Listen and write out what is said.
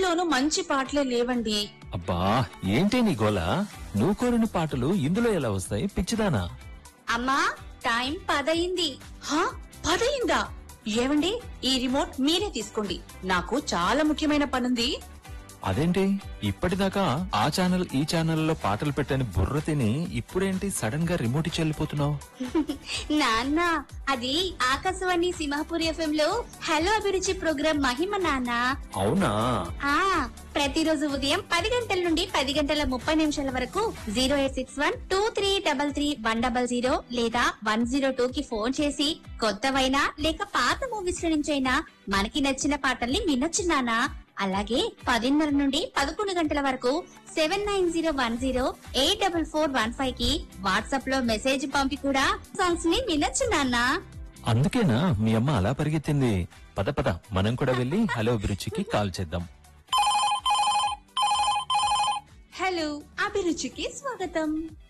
ఎందులోనూ మంచి పాటలే లేవండి అబ్బా ఏంటి నీ గోల నువ్వు కోరిన పాటలు ఇందులో ఎలా వస్తాయి పిచ్చిదానా అమ్మా టైం పదయింది హా పదయిందా ఏవండి ఈ రిమోట్ మీరే తీసుకోండి నాకు చాలా ముఖ్యమైన పనుంది అదేంటి ఇప్పటిదాకా ఆ ఛానల్ ఈ ఛానల్లో పాటలు పెట్టని బుర్ర తిని ఇప్పుడేంటి సడన్ గా రిమోట్ ఇచ్చి వెళ్ళిపోతున్నావు నాన్న అది ఆకాశవాణి సింహపూర్ ఎఫ్ఎం లో హలో అభిరుచి ప్రోగ్రాం మహిమ నాన్న అవునా ఆ ప్రతిరోజు ఉదయం పది గంటల నుండి పది గంటల ముప్పై నిమిషాల వరకు zero eight six one two three double three one double zero లేదా వన్ జీరో టూ కి ఫోన్ చేసి కొత్తవైనా లేక పాత మూవీస్ నుంచైనా మనకి నచ్చిన పాటల్ని వినొచ్చు నాన్న అలాగే పదిన్నర నుండి పదకొండు గంటల వరకు seven nine zero one zero eight double four one five కి వాట్సాప్ లో మెసేజ్ పంపి కూడా సాంగ్స్ ని వినొచ్చు నాన్న అందుకేనా మీ అమ్మ అలా పరిగెత్తింది పద పద మనం కూడా వెళ్ళి హలో అభిరుచికి కాల్ చేద్దాం హలో అభిరుచికి స్వాగతం